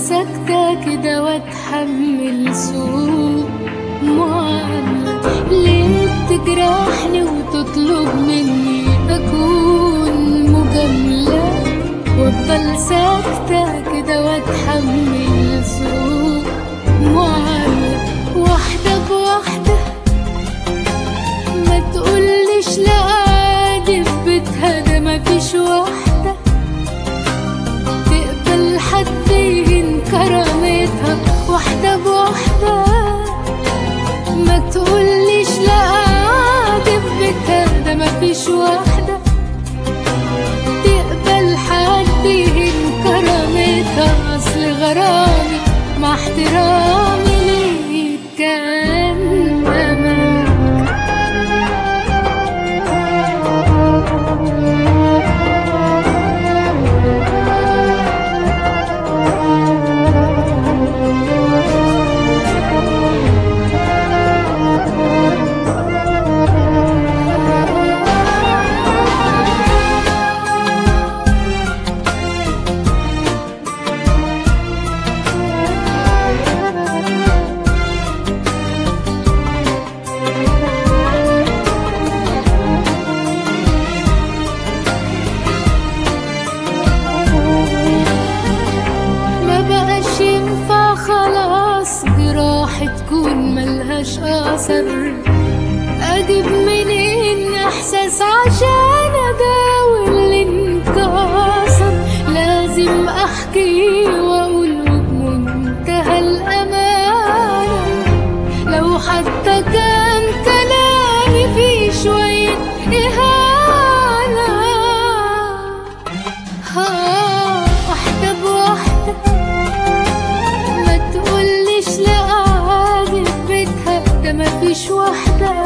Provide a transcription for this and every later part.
ساكتة كده واتحمل سوء معاملة ليه بتجرحني وتطلب مني أكون مجاملة وافضل ساكتة كده واتحمل سوء معاملة واحدة بواحدة ما تقوليش لا عادي في بيتها ده مفيش واحدة تقبل حد يهين كرامتها واحدة بواحدة ما تقوليش لا عادي في بيتها ده مفيش واحدة تقبل حد يهين كرامتها أصل غرامي مع احترامي ليك كان أمان ما بقاش ينفع خلاص جراح تكون ملهاش اثر اجيب منين احساس عشان اداوي اللي انكسر لازم احكي واقول بمنتهى الامانه لو حتى كان كلامي فيه شويه اهانه ها واحدة بواحدة ما تقوليش لا عادي في بيتها ده مفيش واحدة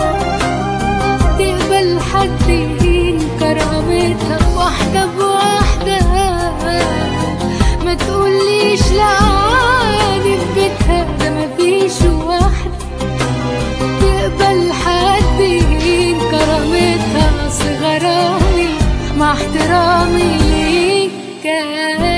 تقبل حد يهين كرامتها واحدة بواحدة ما تقوليش لا عادي في بيتها ده مفيش واحدة تقبل حد يهين كرامتها أصل غرامي مع احترامي ليك كان